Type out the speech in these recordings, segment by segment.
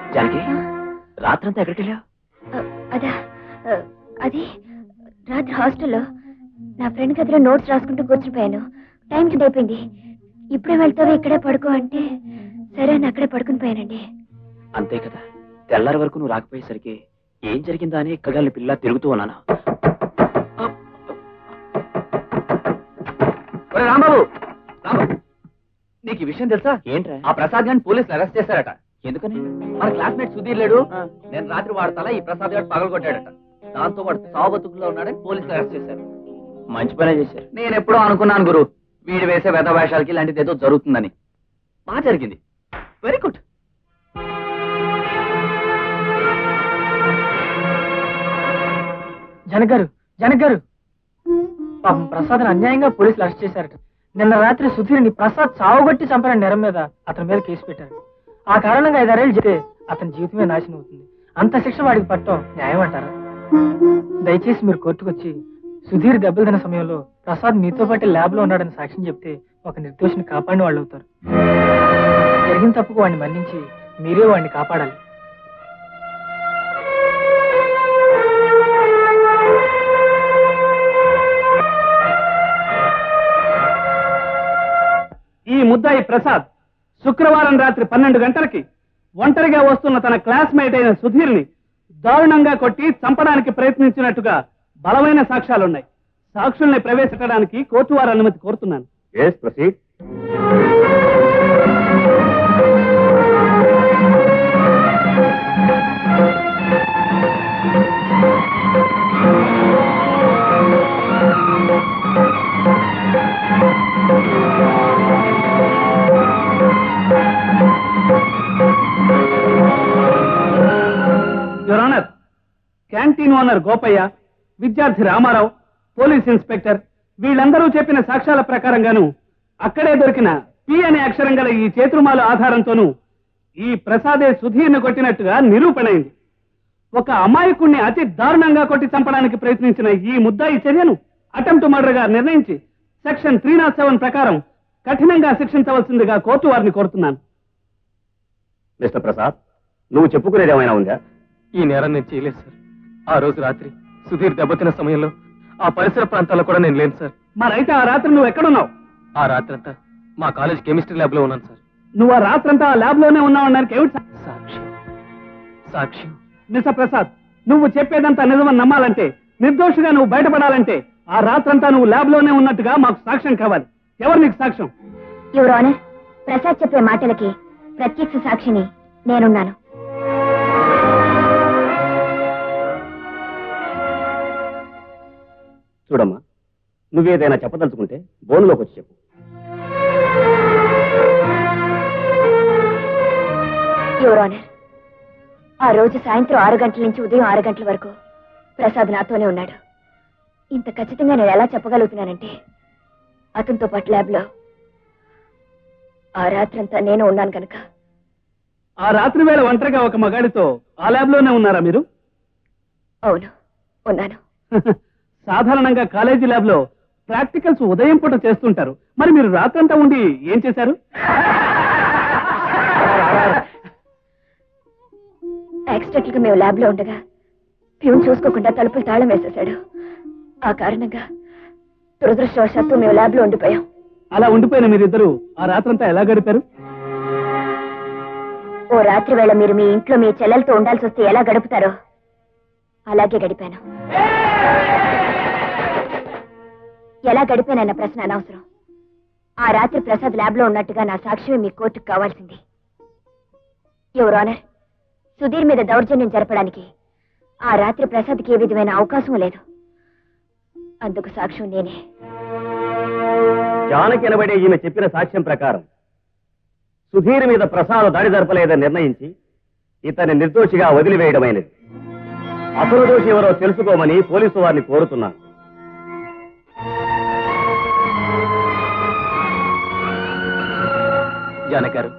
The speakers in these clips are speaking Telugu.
జానకి రాత్రంతా ఎక్కడికి వెళ్ళావు అదా ఆ, అది రాత్రి హాస్టల్లో నా ఫ్రెండ్ గదిలో నోట్స్ రాసుకుంటూ కూర్చునిపోయాను టైం కింద అయిపోయింది ఇప్పుడే వెళ్తావా ఇక్కడే పడుకో అంటే సరే అని అక్కడే పడుకుని పోయానండి అంతే కదా తెల్లారి వరకు నువ్వు రాకపోయేసరికి ఏం జరిగిందా అని కగాలి పిల్ల తిరుగుతూ ఉన్నాను ఒరే రాంబాబు రాంబాబు నీకు ఈ విషయం తెలుసా ఏంట్రా ఆ ప్రసాద్ గారిని పోలీసులు అరెస్ట్ చేశారట ఎందుకని మన క్లాస్మేట్ సుధీర్ లేడు ఆ. నేను రాత్రి వాడు తల ఈ ప్రసాద్ గారు పగలగొట్టాడట దాంతో వాడు సావు బతుకులో ఉన్నాడని పోలీసులు అరెస్ట్ చేశారు మంచి పనే చేశారు నేను ఎప్పుడో అనుకున్నాను గురు వీడు వేసే వెధ వేషాలకి ఇలాంటిది ఏదో జరుగుతుందని బాగా జరిగింది వెరీ గుడ్ జనక్ గారు జనక్ గారు పాపం ప్రసాద్ అన్యాయంగా పోలీసులు అరెస్ట్ చేశారట నిన్న రాత్రి సుధీర్ని ప్రసాద్ చావుగొట్టి చంపిన నేరం మీద అతని మీద కేసు పెట్టారు ఆ కారణంగా ఐదారేళ్ళు చెప్తే అతని జీవితమే నాశనం అవుతుంది అంత శిక్ష వాడికి పట్టడం న్యాయం అంటారా దయచేసి మీరు కోర్టుకు వచ్చి సుధీర్ దెబ్బలు తిన్న సమయంలో ప్రసాద్ మీతో పాటు ల్యాబ్ లో ఉన్నాడని సాక్ష్యం చెప్తే ఒక నిర్దోషిని కాపాడిన వాళ్ళు అవుతారు జరిగిన తప్పుకు వాడిని మన్నించి మీరే వాడిని కాపాడాలి ఈ ముద్దాయి ప్రసాద్ శుక్రవారం రాత్రి పన్నెండు గంటలకి ఒంటరిగా వస్తున్న తన క్లాస్మేట్ అయిన సుధీర్ని దారుణంగా కొట్టి చంపడానికి ప్రయత్నించినట్టుగా బలమైన సాక్ష్యాలున్నాయి సాక్షుల్ని ప్రవేశపెట్టడానికి కోర్టు వారి అనుమతి కోరుతున్నాను your honour canteen owner Gopayya విద్యార్థి రామారావు పోలీస్ ఇన్స్పెక్టర్ వీళ్ళందరూ చెప్పిన సాక్ష్యాల ప్రకారంగాను అక్కడే దొరికిన పి అనే అక్షరం గల ఈ చేతురుమాల ఆధారంతోనూ ఈ ప్రసాదే సుధీర్ను కొట్టినట్టుగా నిరూపణైంది ఒక అమాయకుణ్ణి అతి దారుణంగా కొట్టి చంపడానికి ప్రయత్నించిన ఈ ముద్దాయి చర్యను అటెంప్ట్ మర్డర్ గా నిర్ణయించి సెక్షన్ త్రీ నాట్ సెవెన్ ప్రకారం కఠినంగా శిక్షించవలసిందిగా కోర్టు వారిని కోరుతున్నాను మిస్టర్ ప్రసాద్ నువ్వు చెప్పుకునేది ఏమైనా ఉందా ఈ నేరం నేను చేయలేదు సార్ ఆ రోజు రాత్రి సుధీర్ దెబ్బతిన్న సమయంలో ఆ పరిసర ప్రాంతాల్లో కూడా నేను లేను సార్ మరైతే ఆ రాత్రి నువ్వు ఎక్కడున్నావు ఆ రాత్రంతా మా కాలేజ్ కెమిస్ట్రీ ల్యాబ్ లో ఉన్నాను సార్ నువ్వు ఆ రాత్రంతా ఆ ల్యాబ్ లోనే ఉన్నావడానికి ఏమిటి సా- సాక్షి సాక్ష్యం మిస్టర్ ప్రసాద్ నువ్వు చెప్పేదంతా నిజమని నమ్మాలంటే నిర్దోషిగా నువ్వు బయటపడాలంటే ఆ రాత్రంతా నువ్వు ల్యాబ్ లోనే ఉన్నట్టుగా మాకు సాక్ష్యం కావాలి ఎవరు నీకు సాక్ష్యం యువర్ ఆనర్ ప్రసాద్ చెప్పే మాటలకి ప్రత్యక్ష సాక్షిని నేనున్నాను చూడమ్మా నువ్వేదైనా చెప్పదలుచుకుంటే బోనులోకి వచ్చి చెప్పు యువర్ ఆనర్ ఆ రోజు సాయంత్రం ఆరు గంటల నుంచి ఉదయం ఆరు గంటల వరకు ప్రసాద్ నాతోనే ఉన్నాడు ఇంత ఖచ్చితంగా నేను ఎలా చెప్పగలుగుతున్నానంటే అతనితో పాటు ల్యాబ్లో ఆ రాత్రంతా నేను ఉన్నాను కనుక ఆ రాత్రి వేళ ఒంటరిగా ఒక మగాడితో ఆ ల్యాబ్ లోనే ఉన్నారా మీరు అవును ఉన్నాను సాధారణంగా కాలేజీ ల్యాబ్ లో ప్రాక్టికల్స్ ఉదయం పూట చేస్తుంటారు మరి మీరు రాత్రంతా ఉండి ఏం చేశారు యాక్సిడెంట్ గా మేము ల్యాబ్ లో ఉండగా ప్యూన్ చూసుకోకుండా తలుపులు తాళం వేసేశాడు ఆ కారణంగా దురదృష్టవశాత్తు మేము ల్యాబ్ లో ఉండిపోయాం అలా ఉండిపోయిన మీరిద్దరు ఆ రాత్రంతా ఎలా గడిపారు ఓ రాత్రి వేళ మీరు మీ ఇంట్లో మీ చెల్లెలతో ఉండాల్సి వస్తే ఎలా గడుపుతారో అలాగే గడిపాను ఎలా గడిపానన్న ప్రశ్న అనవసరం ఆ రాత్రి ప్రసాద్ ల్యాబ్ లో ఉన్నట్టుగా నా సాక్ష్యమే మీ కోర్టుకు కావాల్సింది యువర్ ఆనర్ సుధీర్ మీద దౌర్జన్యం జరపడానికి ఆ రాత్రి ప్రసాద్కి ఏ విధమైన అవకాశం లేదు అందుకు సాక్ష్యం నేనే జానకి అనబడే ఈమె చెప్పిన సాక్ష్యం ప్రకారం సుధీర్ మీద ప్రసాద్ దాడి జరపలేదని నిర్ణయించి ఇతన్ని నిర్దోషిగా వదిలివేయడమైనది అసలు దోషి ఎవరో తెలుసుకోమని పోలీసు వారిని కోరుతున్నాను జానకారు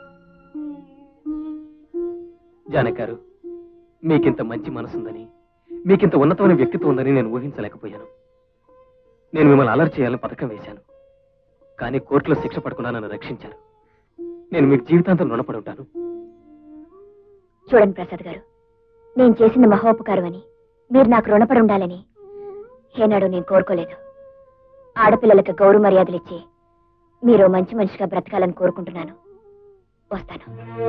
జానకారు మీకింత మంచి మనసుందని మీకింత ఉన్నతమైన వ్యక్తిత్వం ఉందని నేను ఊహించలేకపోయాను నేను మిమ్మల్ని అలర్ట్ చేయాలని పథకం వేశాను కానీ కోర్టులో శిక్ష పడకుండా నన్ను రక్షించారు నేను మీకు జీవితాంతం రుణపడి ఉంటాను చూడండి ప్రసాద్ గారు నేను చేసిన మహోపకారం అని మీరు నాకు రుణపడి ఉండాలని ఏనాడు నేను కోరుకోలేదు ఆడపిల్లలకు గౌరవ మర్యాదలు ఇచ్చి మీరు మంచి మనిషిగా బ్రతకాలని కోరుకుంటున్నాను వస్తాను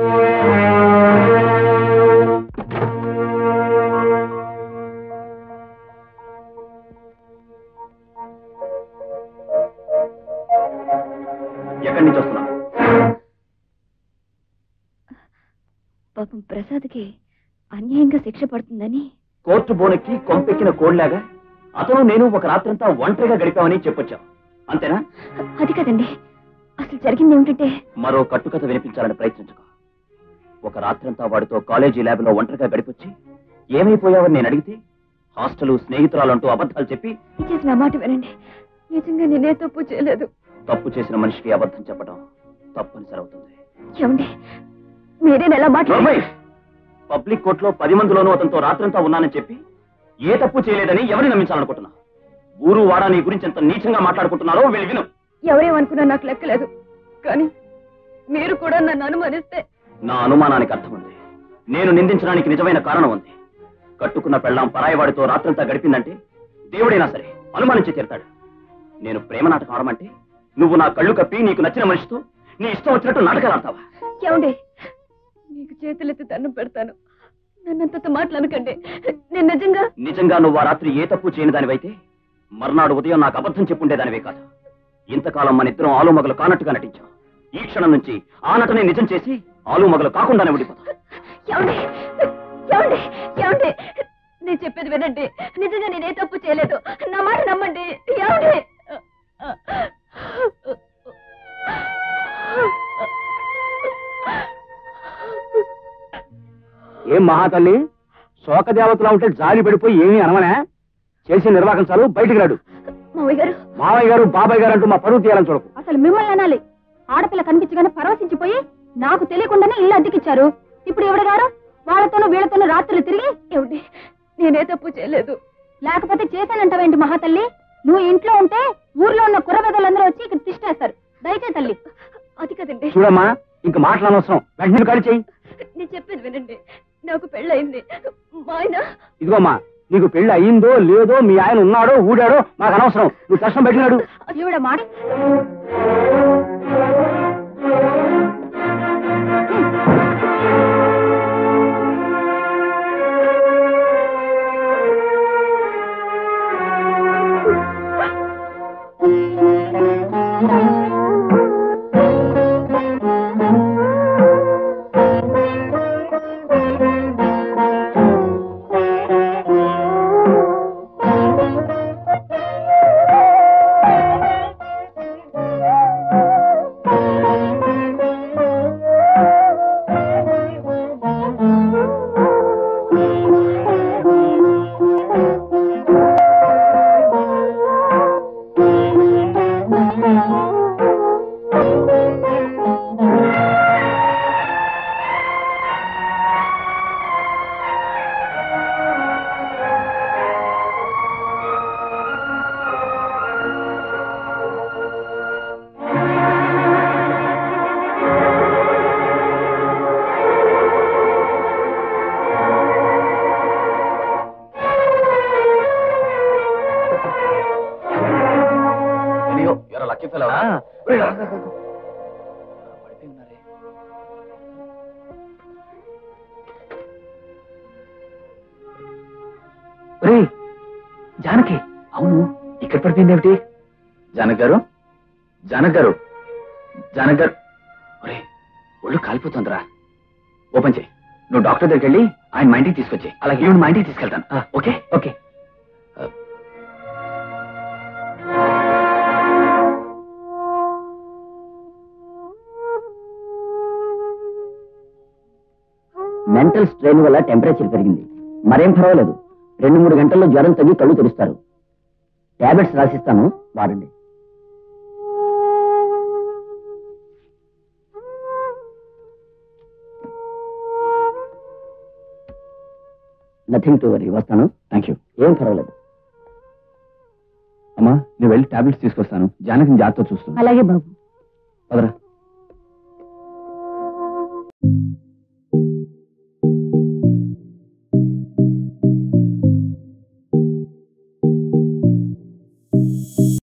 ఎక్కడి నుంచి వస్తున్నావు పాపం ప్రసాద్కి అన్యాయంగా శిక్ష పడుతుందని కోర్టు బోనెక్కి కొంపెక్కిన కోడ్లాగా అతను నేను ఒక రాత్రంతా ఒంటరిగా గడిపామని చెప్పొచ్చాం అంతేనా అది కదండి అసలు జరిగింది ఏమిటంటే మరో కట్టుకథ వినిపించాలని ప్రయత్నించుకో ఒక రాత్రంతా వాడితో కాలేజీ ల్యాబ్లో ఒంటరిగా గడిపొచ్చి ఏమైపోయావని నేను అడిగితే హాస్టల్ స్నేహితురాలంటూ అబద్ధాలు చెప్పి దయచేసి నా మాట వినండి నిజంగా నేనే తప్పు చేయలేదు తప్పు చేసిన మనిషికి అబద్ధం చెప్పడం తప్పనిసరి అవుతుంది ఏమండి మీరేనా ఎలా మాట్లాడారు నోర్మై! పబ్లిక్ కోర్టులో పది మందిలోనూ అతనితో రాత్రంతా ఉన్నానని చెప్పి ఏ తప్పు చేయలేదని ఎవరిని నమ్మించాలనుకుంటున్నా ఊరు వాడా నీ గురించి ఎంత నీచంగా మాట్లాడుకుంటున్నారో వీళ్ళు విను ఎవరేమనుకున్నా నాకు లెక్కలేదు కానీ మీరు కూడా నన్ను అనుమానిస్తే నా అనుమానానికి అర్థం ఉంది నేను నిందించడానికి నిజమైన కారణం ఉంది కట్టుకున్న పెళ్ళాం పరాయివాడితో రాత్రంతా గడిపిందంటే దేవుడైనా సరే అనుమానించి తీరుతాడు నేను ప్రేమ నాటకం ఆడమంటే నువ్వు నా కళ్ళు కప్పి నీకు నచ్చిన మనిషితో నీ ఇష్టం వచ్చినట్టు నాటకాలు ఆడతావా ఏమండి మీకు చేతులెత్తి దండం పెడతాను నన్నంతతో మాట్లాడకండి నేను నిజంగా నిజంగా నువ్వు ఆ రాత్రి ఏ తప్పు చేయని దానివైతే మర్నాడు ఉదయం నాకు అబద్ధం చెప్పుండేదానివే కాదు ఇంతకాలం మన ఇద్దరం ఆలు మగలు కానట్టుగా నటించాం ఈ క్షణం నుంచి ఆ నటనే నిజం చేసి ఆలు మగలు కాకుండానే ఉండిపోతాం ఏమండి ఏమండి ఏమండి నేను చెప్పేది వినండి నిజంగా నేనే తప్పు చేయలేదు నా మాట నమ్మండి ఏమండి ఏం మహాతల్లి శోకదేవతలా ఉంటే జాలి పడిపోయి ఏమీ అనవనే చేసి నిర్వాహకం చాలు బయటికి రాడు మావయ్య గారు మావయ్య గారు బాబాయ్ గారు అంటూ మా పరువు తీయాలని చూడకు అసలు మిమ్మల్ని అనాలి ఆడపిల్ల కనిపించగానే పరవశించిపోయి నాకు తెలియకుండానే ఇల్లు అద్దెకిచ్చారు ఇప్పుడు ఎవడ గారు వాళ్ళతోనూ వీళ్ళతోనూ రాత్రులు తిరిగి ఏమిటి నేనే తప్పు చేయలేదు లేకపోతే చేశానంటావేంటి మహాతల్లి నువ్వు ఇంట్లో ఉంటే ఊర్లో ఉన్న కుర్రబెదలందరూ వచ్చి ఇక్కడ తిష్టేస్తారు దయచే తల్లి అది కదండి చూడమ్మా ఇంక మాట్లాడనవసరం వెంటనే ఖాళీ చెయ్యి నేను చెప్పేది వినండి నాకు పెళ్ళయింది మా ఆయన ఇదిగోమ్మా నీకు పెళ్లి అయ్యిందో లేదో మీ ఆయన ఉన్నాడో ఊడాడో మాకు అనవసరం నువ్వు కష్టం పెట్టినాడు ఈవిడ మాట లక్కీ ఫెలో జానకి అవును ఇక్కడ పడిపోయింది ఏమిటి జానక్ గారు జానక్ గారు జానక్ గారు ఒరే ఒళ్ళు కాలిపోతుందిరా ఓపెన్ చేయి నువ్వు డాక్టర్ దగ్గరికి వెళ్ళి ఆయన మా ఇంటికి తీసుకొచ్చి అలాగే ఈవిడ మా ఇంటికి తీసుకెళ్తాను ఓకే ఓకే మెంటల్ స్ట్రెయిన్ వల్ల టెంపరేచర్ పెరిగింది మరేం పర్వాలేదు రెండు మూడు గంటల్లో జ్వరం తగ్గి కళ్ళు తెరుస్తారు టాబ్లెట్స్ రాసిస్తాను వాడండి నథింగ్ టు వరీ వస్తాను థ్యాంక్ యూ ఏం పర్వాలేదు అమ్మా నేను వెళ్ళి టాబ్లెట్స్ తీసుకొస్తాను జానకిని జాగ్రత్త చూస్తాను అలాగే బాబు పదరా